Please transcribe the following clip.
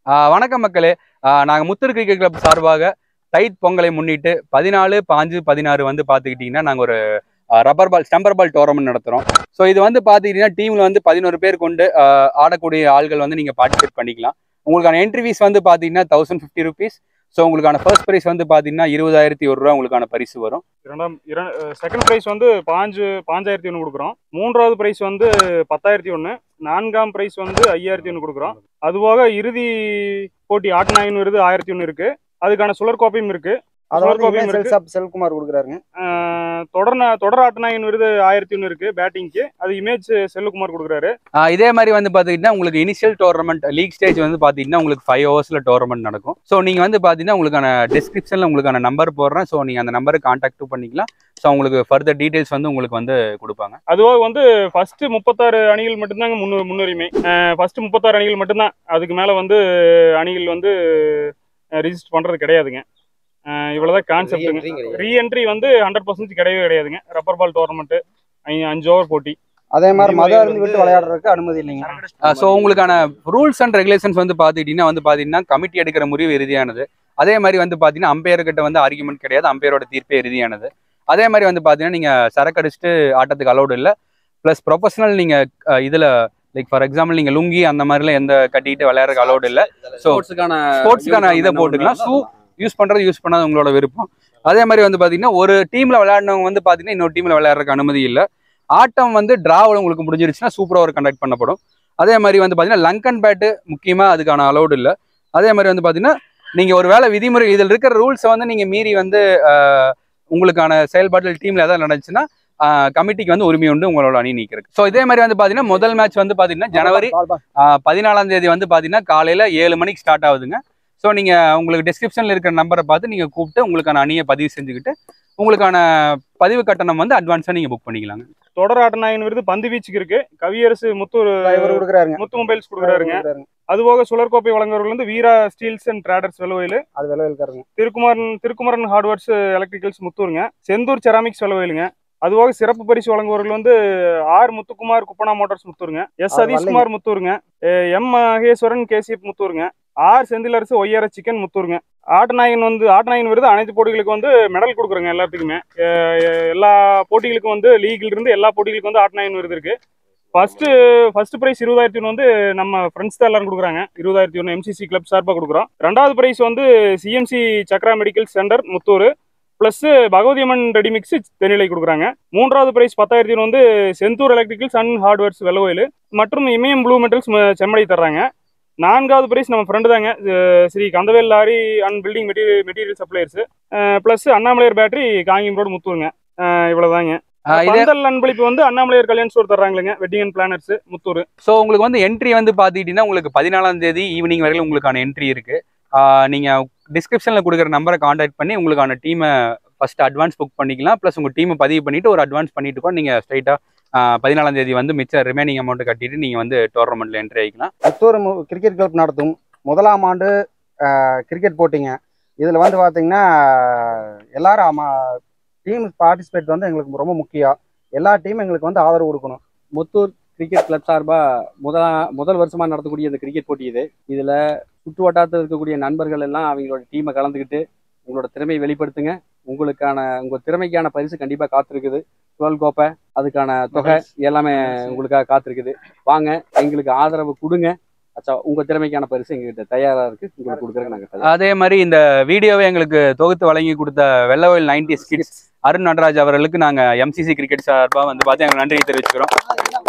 ஆஹ் வணக்கம் மக்களே ஆஹ் நாங்க முத்தூர் கிரிக்கெட் கிளப் சார்பாக டைட் பொங்கலை முன்னிட்டு பதினாலு பாஞ்சு பதினாறு வந்து பார்த்துக்கிட்டிங்கன்னா நாங்கள் ஒரு rubber ball stumper ball tournament நடத்துகிறோம் ஸோ இது வந்து பார்த்துக்கிட்டிங்கன்னா டீமில் வந்து பதினோரு பேர் கொண்டு ஆஹ் ஆடக்கூடிய ஆள்கள் வந்து நீங்கள் பார்ட்டிசிபேட் பண்ணிக்கலாம் உங்களுக்கான என்ட்ரி ஃபீஸ் வந்து பார்த்தீங்கன்னா தௌசண்ட் ஃபிஃப்டி ருபீஸ் ஸோ உங்களுக்கான ஃபர்ஸ்ட் ப்ரைஸ் வந்து பார்த்தீங்கன்னா இருபதாயிரத்தி ஒரு ரூபா உங்களுக்கான பரிசு வரும் இரண்டாம் செகண்ட் ப்ரைஸ் வந்து பாஞ்சு பாஞ்சாயிரத்தி ஒன்று கொடுக்குறோம் மூன்றாவது ப்ரைஸ் வந்து பத்தாயிரத்தி ஒன்று நான்காம் ப்ரைஸ் வந்து ஐயாயிரத்தி ஒன்று கொடுக்குறோம் அதுபோக இறுதி போட்டி ஆட்டநாயின் விருது ஆயிரத்தி ஒன்று இருக்கு அதுக்கான சுழற் கோப்பையும் இருக்கு அது வந்து கோப்பையும் இமேஜ் இருக்கு. செல்சாப் செல்குமார் கொடுக்குறாருங்க ஆஹ் தொடர் நா- தொடர் ஆட்டநாயின் விருது ஆயிரத்தி ஒன்று இருக்கு பேட்டிங்க்கு அது இமேஜ் செல்லுக்குமார் கொடுக்குறாரு ஆஹ் இதே மாதிரி வந்து பார்த்துக்கிட்டிங்கன்னா உங்களுக்கு இனிஷியல் டோர்னமெண்ட் லீக் ஸ்டேஜ் வந்து பார்த்தீங்கன்னா உங்களுக்கு ஃபைவ் ஹவர்ஸில் டோர்னமெண்ட் நடக்கும் ஸோ நீங்கள் வந்து பார்த்தீங்கன்னா உங்களுக்கான டிஸ்கிரிப்ஷனில் உங்களுக்கான நம்பர் போடுறேன் ஸோ நீங்கள் அந்த நம்பருக்கு காண்டாக்டும் பண்ணிக்கலாம் ஸோ உங்களுக்கு ஃபர்தர் டீட்டெயில்ஸ் வந்து உங்களுக்கு வந்து கொடுப்பாங்க அதுபோக வந்து ஃபர்ஸ்ட் முப்பத்தாறு அணிகள் மட்டும்தாங்க முன்னு முன்னுரிமை ஃபர்ஸ்ட் முப்பத்தாறு அணிகள் மட்டும்தான் அதுக்கு மேலே வந்து அணிகள் வந்து ரிஜிஸ்டர் பண்ணுறது கிடையாதுங்க அஹ் இவ்வளவுதான் கான்செப்ட்டுங்க ரீஎன்ட்ரி வந்து ஹண்ட்ரட் பர்சன்ட் கிடையவே கிடையாதுங்க ரப்பர் பால் டோர்னமெண்ட் அஞ்சு ஓவர் போட்டி அதே மாதிரி மத DYL அருந்து விட்டு வந்து- விளையாடுறதுக்கு அனுமதி இல்லைங்க ஸோ உங்களுக்கான ரூல்ஸ் அண்ட் ரெகுலேஷன்ஸ் வந்து பார்த்துக்கிட்டிங்கன்னா வந்து பார்த்தீங்கன்னா கமிட்டி எடுக்கிற முடிவு இறுதியானது அதே மாதிரி வந்து பார்த்தீங்கன்னா அம்பையர் கிட்ட வந்து ஆர்குமெண்ட் கிடையாது அம்பையரோட தீர்ப்பே இறுதியானது அதே மாதிரி வந்து பார்த்தீங்கன்னா நீங்கள் சரக்கு அடிச்சுட்டு ஆட்டத்துக்கு அலௌடு இல்லை ப்ளஸ் ப்ரொஃபஷனல் நீங்கள் இதில் லைக் ஃபார் எக்ஸாம்பிள் நீங்கள் லுங்கி அந்த மாதிரிலாம் எந்த கட்டிக்கிட்டு விளையாடுறதுக்கு அலௌடு இல்லை ஸோ ஸ்போர்ட்ஸுக்கான ஸ்போர்ட்ஸ்க்கான இதை போட்டுக்கலாம் ஷூ யூஸ் பண்ணுறது யூஸ் பண்ணாது உங்களோட விருப்பம் அதே மாதிரி வந்து பார்த்தீங்கன்னா ஒரு டீமில் விளையாடினவங்க வந்து பார்த்தீங்கன்னா இன்னொரு டீமில் விளையாடுறதுக்கு அனுமதி இல்லை ஆட்டம் வந்து டிராவில் உங்களுக்கு முடிஞ்சிருச்சுன்னா சூப்பராக ஒரு கண்டக்ட் பண்ணப்படும் அதே மாதிரி வந்து பார்த்தீங்கன்னா லங்க் அண்ட் பேட்டு முக்கியமாக அதுக்கான அலௌடு இல்லை அதே மாதிரி வந்து பார்த்தீங்கன்னா நீங்கள் ஒரு வேளை விதிமுறை இதில் இருக்கிற ரூல்ஸை வந்து நீங்கள் மீறி வந்து ஆஹ், உங்களுக்கான செயல்பாடுகள் டீமில் எதாவது நடந்துச்சுன்னா கமிட்டிக்கு வந்து உரிமை உண்டு உங்களோட அணி நீக்கிறதுக்கு ஸோ இதே மாதிரி வந்து பார்த்தீங்கன்னா முதல் மேட்ச் வந்து பார்த்தீங்கன்னா ஜனவரி பால் பால். ஆஹ் பதினாலாம் தேதி வந்து பார்த்தீங்கன்னா காலையில் ஏழு மணிக்கு ஸ்டார்ட் ஆகுதுங்க ஸோ நீங்கள் உங்களுக்கு டிஸ்கிரிப்ஷனில் இருக்கிற நம்பரை பார்த்து நீங்கள் கூப்பிட்டு உங்களுக்கான அணியை பதிவு செஞ்சுக்கிட்டு உங்களுக்கான பதிவு கட்டணம் வந்து அட்வான்ஸாக நீங்கள் புக் பண்ணிக்கலாங்க தொடர் ஆட்டநாயின் விருது பந்து வீச்சுக்கு இருக்கு கவியரசு முத்தூர் இவர் கொடுக்குறாருங்க முத்து மொபைல்ஸ் கொடுக்குறாருங்க கொடுக்குறாருங்க. அதுபோக சுழற்கோப்பை வழங்குறவர்கள் வந்து Veera steels and traders Vellavayil அது விலை இருக்காருங்க திருக்குமரன் திருக்குமரன் ஹார்ட்வேர்ஸ் எலக்ட்ரிக்கல்ஸ் முத்தூருங்க செந்தூர் செராமிக்ஸ் வெள்ளவயிலுங்க அதுபோக சிறப்பு பரிசு வழங்குபவர்கள் வந்து ஆர் முத்துக்குமார் குப்பனா மோட்டார்ஸ் முத்தூருங்க எஸ் ஆ, சதீஷ்குமார் முத்தூருங்க அஹ் எம் மகேஸ்வரன் கேசிஎஃப் முத்தூருங்க ஆர் செந்திலரசு ஒய்ஆர்எஸ் சிக்கன் முத்தூருங்க ஆட்டநாயகன் வந்து ஆட்டநாயகன் விருது அனைத்து போட்டிகளுக்கும் வந்து மெடல் கொடுக்குறோங்க எல்லாத்துக்குமே அஹ் எல்லா போட்டிகளுக்கும் வந்து லீக்ல இருந்து எல்லா போட்டிகளுக்கும் வந்து ஆட்டநாயகன் விருது இருக்கு ஃபர்ஸ்ட் ஃபர்ஸ்ட் பிரைஸ் இருபதாயிரத்தி ஒன்று வந்து நம்ம ஃப்ரெண்ட்ஸ் தான் எல்லாரும் கொடுக்குறாங்க இருபதாயிரத்தி ஒன்று எம்சிசி கிளப் சார்பாக கொடுக்குறோம் ரெண்டாவது பிரைஸ் வந்து CMC Chakra medical centre Muthur plus Bhagavathiamman readymix Thennilai கொடுக்குறாங்க மூன்றாவது பிரைஸ் பத்தாயிரத்தி ஒன்று வந்து Senthur electricals and hardwares Vellavayil மற்றும் இமயம் ப்ளூ மெட்டல்ஸ் செம்மடை தர்றாங்க நான்காவது பிரைஸ் நம்ம ஃப்ரெண்டு தாங்க அஹ் Sri Kandavel lorry and building material material suppliers plus Annamalaiyar battery Kangeyam road முத்தூருங்க அஹ் இவ்வளவுதாங்க ஆஹ் இதே பந்தல் அன்பளிப்பு வந்து அண்ணாமலையார் கல்யாண் ஸ்டோர் தர்றாங்களேங்க wedding and planners Muthur so உங்களுக்கு வந்து என்ட்ரி வந்து பார்த்துக்கிட்டிங்கன்னா உங்களுக்கு பதினாலாம் தேதி ஈவினிங் வரைக்கும் உங்களுக்கான என்ட்ரி இருக்கு ஆஹ் நீங்க டிஸ்கிரிப்ஷனில் கொடுக்குற நம்பரை காண்டாக்ட் பண்ணி உங்களுக்கான டீமை ஃபர்ஸ்ட் அட்வான்ஸ் புக் பண்ணிக்கலாம் ப்ளஸ் உங்கள் டீமை பதிவு பண்ணிட்டு ஒரு அட்வான்ஸ் பண்ணிட்டு கூட நீங்கள் ஸ்ட்ரைட்டாக பதினாலாம் தேதி வந்து மிச்ச ரிமைனிங் அமௌண்ட் கட்டிட்டு நீங்கள் வந்து டோர்னமெண்ட்டில் என்ட்ரி ஆகிக்கலாம் புத்தூர் மு- கிரிக்கெட் கிளப் நடத்தும் முதலாம் ஆண்டு அஹ், கிரிக்கெட் போட்டிங்க இதில் வந்து பார்த்தீங்கன்னா எல்லாரும் ஆமா டீம் பார்ட்டிசிபேட் வந்து எங்களுக்கு ரொம்ப முக்கியம் எல்லா டீமும் எங்களுக்கு வந்து ஆதரவு கொடுக்கணும் முத்தூர் கிரிக்கெட் கிளப் சார்பாக முதலா முதல் வருஷமாக நடத்தக்கூடிய இந்த கிரிக்கெட் போட்டி இது இதில் சுற்று வட்டாரத்தில் இருக்கக்கூடிய நண்பர்கள் எல்லாம் அவங்களோட டீமை கலந்துக்கிட்டு உங்களோட திறமையை வெளிப்படுத்துங்க உங்களுக்கான உங்கள் திறமைக்கான பரிசு கண்டிப்பாக காத்திருக்குது டுவெல் கோப்பை அதுக்கான தொகை எல்லாமே உங்களுக்காக காத்திருக்குது வாங்க எங்களுக்கு ஆதரவு கொடுங்க அச்சா உங்கள் திறமைக்கான பரிசு எங்ககிட்ட தயாராக இருக்குது உங்களுக்கு கொடுக்குறதுக்கு நாங்கள் தயார் அதே மாதிரி இந்த வீடியோவை எங்களுக்கு தொகுத்து வழங்கி கொடுத்த வெள்ளவயில் நைன்டி ஸ்கிட்ஸ் அருண் நடராஜ் அவர்களுக்கு நாங்கள் எம்சிசி கிரிக்கெட் சார்பாக வந்து பார்த்து எங்களுக்கு நன்றி தெரிவிச்சுக்கிறோம்